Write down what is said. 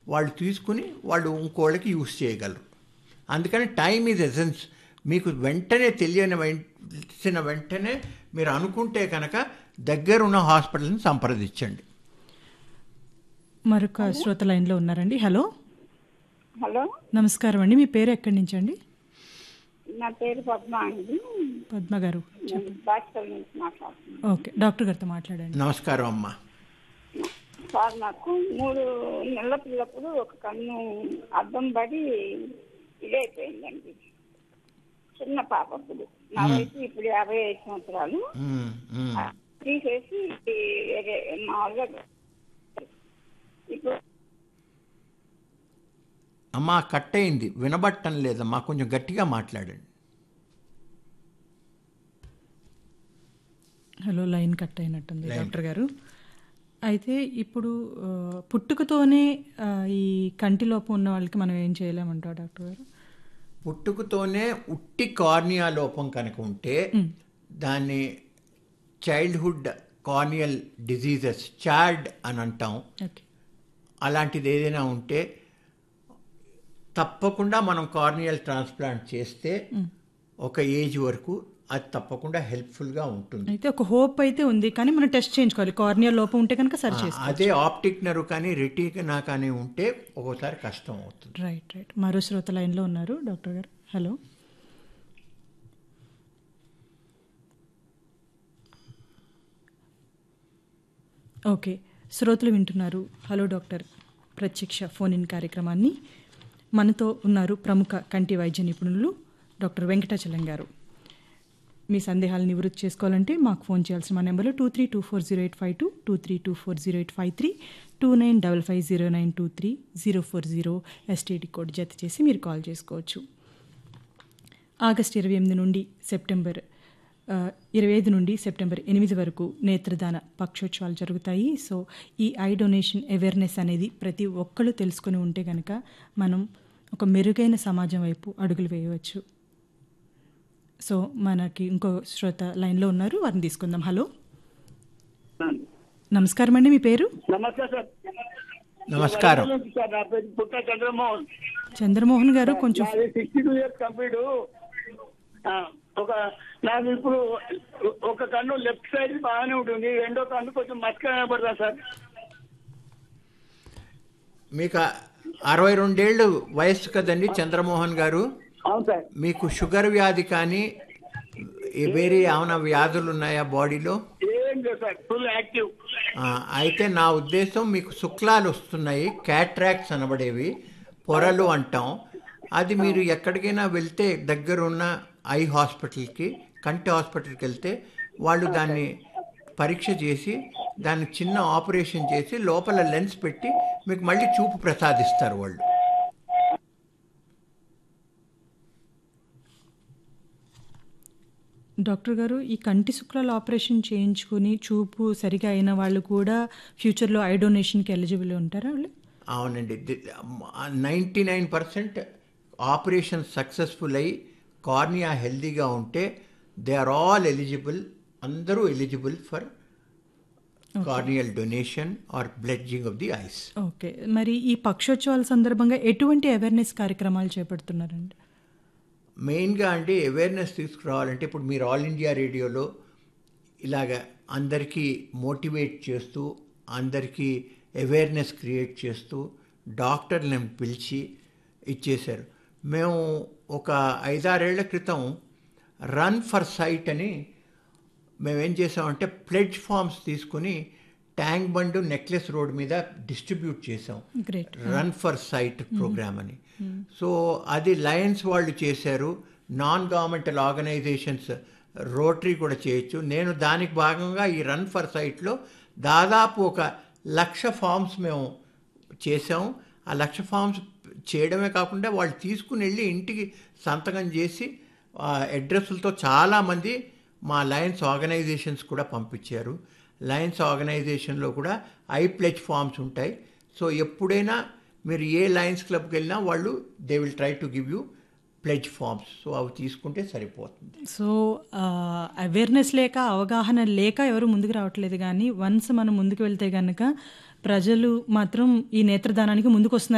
వాళ్ళు తీసుకుని వాళ్ళు ఇంకోళ్ళకి యూస్ చేయగలరు అందుకని టైం ఈజ్ ఎసెన్స్ మీకు వెంటనే తెలియని వెంటనే వెంటనే మీరు అనుకుంటే కనుక దగ్గరున్న హాస్పిటల్ని సంప్రదించండి మరొక శ్రోత లైన్లో ఉన్నారండి హలో హలో నమస్కారం అండి మీ పేరు ఎక్కడి నుంచి అండి నా పేరు పద్మ అండి పద్మ గారు నేను బాస్కర్ నుంచి మాట్లాడుతున్నాను ఓకే డాక్టర్ గారితో మాట్లాడండి నమస్కారం అమ్మా సార్ నాకు మూడు నెలల పిల్లప్పుడు ఒక కన్ను అద్దం పడి ఇదైపోయిందండి చిన్న పాపప్పుడు నా వయసు ఇప్పుడు యాభై ఐదు సంవత్సరాలు ఉమ్, ఉమ్. తీసేసి వేరే మామూలుగా ఇప్పుడు అమ్మా కట్ అయింది వినబట్టం లేదమ్మా కొంచెం గట్టిగా మాట్లాడండి హలో లైన్ కట్ అయినట్టుంది డాక్టర్ గారు అయితే ఇప్పుడు ఆ, పుట్టుకతోనే ఆ, ఈ కంటి లోపం ఉన్న వాళ్ళకి మనం ఏం చేయలేమంటారు డాక్టర్ గారు పుట్టుకతోనే ఉట్టి కార్నియా లోపం కనుక ఉంటే దాన్ని చైల్డ్హుడ్ కార్నియల్ డిజీజెస్ చాడ్ అని అంటాం ఓకే అలాంటిది ఏదైనా ఉంటే తప్పకుండా మనం కార్నియల్ ట్రాన్స్ప్లాంట్ చేస్తే ఒక ఏజ్ వరకు అది తప్పకుండా హెల్ప్ఫుల్గా ఉంటుంది అయితే ఒక హోప్ అయితే ఉంది కానీ మనం టెస్ట్ చేయించుకోవాలి కార్నియా లోపం ఉంటే కనుక సరి చేసుకోవాలి అదే ఆప్టిక్ నరు కానీ రెటీనా కానీ ఉంటే ఒక్కోసారి కష్టం అవుతుంది రైట్ రైట్ మరో శ్రోత లైన్లో ఉన్నారు డాక్టర్ గారు హలో ఓకే శ్రోతలు వింటున్నారు హలో డాక్టర్ ప్రత్యక్ష ఫోన్ ఇన్ కార్యక్రమాన్ని మనతో ఉన్నారు ప్రముఖ కంటి వైద్య నిపుణులు డాక్టర్ వెంకటాచలం గారు మీ సందేహాలు నివృత్తి చేసుకోవాలంటే మాకు ఫోన్ చేయాల్సిన మా నెంబర్లు two three two four zero eight five two two three two four zero eight five three two nine double five zero nine two three zero four zero STD code జత చేసి మీరు కాల్ చేసుకోవచ్చు August ఇరవై ఎనిమిది నుండి September ఆ, ఇరవై ఐదు నుండి సెప్టెంబర్ ఎనిమిది వరకు నేత్రదాన పక్షోత్సవాలు జరుగుతాయి సో ఈ ఐ డొనేషన్ అవేర్నెస్ అనేది ప్రతి ఒక్కళ్ళు తెలుసుకొని ఉంటే కనుక మనం ఒక మెరుగైన సమాజం వైపు అడుగులు వేయవచ్చు సో మనకి ఇంకో శ్రోత లైన్లో ఉన్నారు వారిని తీసుకుందాం హలో నమస్కారం అండి మీ పేరు నమస్తే సార్ నమస్కారం వరంగల్ నుంచి సార్ నా పేరు పుట్ట చంద్రమోహన్ చంద్రమోహన్ గారు కొంచెం నాది సిక్స్టీ టూ ఇయర్స్ కంప్లీట్ ఒక నాకు ఇప్పుడు ఒక కన్ను లెఫ్ట్ సైడ్ బాగానే ఉంటుంది రెండో కన్ను కొంచెం మస్క పడతా సార్ మీకు అరవై రెండేళ్ళు వయస్సు కదండి చంద్రమోహన్ గారు అవును సార్ మీకు షుగర్ వ్యాధి కానీ ఏ వేరే ఏమైనా వ్యాధులు ఉన్నాయా బాడీలో ఏం లేదు సార్ ఫుల్ యాక్టివ్ ఆ, అయితే నా ఉద్దేశం మీకు శుక్లాలు వస్తున్నాయి క్యాట్రాక్ట్స్ అనబడేవి పొరలు అంటాం అది మీరు ఎక్కడికైనా వెళ్తే దగ్గరున్న ఐ హాస్పిటల్కి కంటి హాస్పిటల్కి వెళ్తే వాళ్ళు దాన్ని పరీక్ష చేసి దాన్ని చిన్న ఆపరేషన్ చేసి లోపల లెన్స్ పెట్టి మీకు మళ్ళీ చూపు ప్రసాదిస్తారు వాళ్ళు డాక్టర్ గారు ఈ కంటి శుక్లాల ఆపరేషన్ చేయించుకుని చూపు సరిగా అయిన వాళ్ళు కూడా ఫ్యూచర్లో ఐ డొనేషన్కి ఎలిజిబుల్ ఉంటారా వాళ్ళు అవునండి ninety nine percent operation successful అయి కార్నియా హెల్దీగా ఉంటే దే ఆర్ ఆల్ ఎలిజిబుల్ అందరూ eligible for corneal donation or pledging of the eyes okay మరి ఈ పక్షోత్సవాల సందర్భంగా ఎటువంటి అవేర్నెస్ కార్యక్రమాలు చేపడుతున్నారండి మెయిన్గా అంటే అవేర్నెస్ తీసుకురావాలంటే ఇప్పుడు మీరు ఆల్ ఇండియా రేడియోలో ఇలాగ అందరికీ మోటివేట్ చేస్తూ అందరికీ అవేర్నెస్ క్రియేట్ చేస్తూ డాక్టర్లను పిలిచి ఇచ్చేశారు మేము ఒక ఐదారేళ్ల క్రితం రన్ ఫర్ సైట్ అని మేము ఏం చేసామంటే ప్లెడ్జ్ ఫామ్స్ తీసుకుని ట్యాంక్ బండ్ నెక్లెస్ రోడ్ మీద డిస్ట్రిబ్యూట్ చేసాం great run for sight programme అని సో అది లయన్స్ వాళ్ళు చేశారు నాన్ గవర్నమెంటల్ ఆర్గనైజేషన్స్ రోటరీ కూడా చేయొచ్చు నేను దానికి భాగంగా ఈ రన్ ఫర్ సైట్లో దాదాపు ఒక లక్ష ఫామ్స్ మేము చేసాం ఆ లక్ష ఫామ్స్ చేయడమే కాకుండా వాళ్ళు తీసుకుని వెళ్ళి ఇంటికి సంతకం చేసి ఆ అడ్రస్లతో చాలామంది మా లయన్స్ ఆర్గనైజేషన్స్ కూడా పంపించారు లయన్స్ ఆర్గనైజేషన్లో కూడా ఐ ప్లెజ్ ఫామ్స్ ఉంటాయి సో ఎప్పుడైనా మీరు ఏ లయన్స్ క్లబ్కి వెళ్ళినా వాళ్ళు they will try to give you pledge forms so అవి తీసుకుంటే సరిపోతుంది సో అవేర్నెస్ లేక అవగాహన లేక ఎవరు ముందుకు రావట్లేదు కానీ వన్స్ మనం ముందుకు వెళ్తే కనుక ప్రజలు మాత్రం ఈ నేత్రదానానికి ముందుకు వస్తున్నారు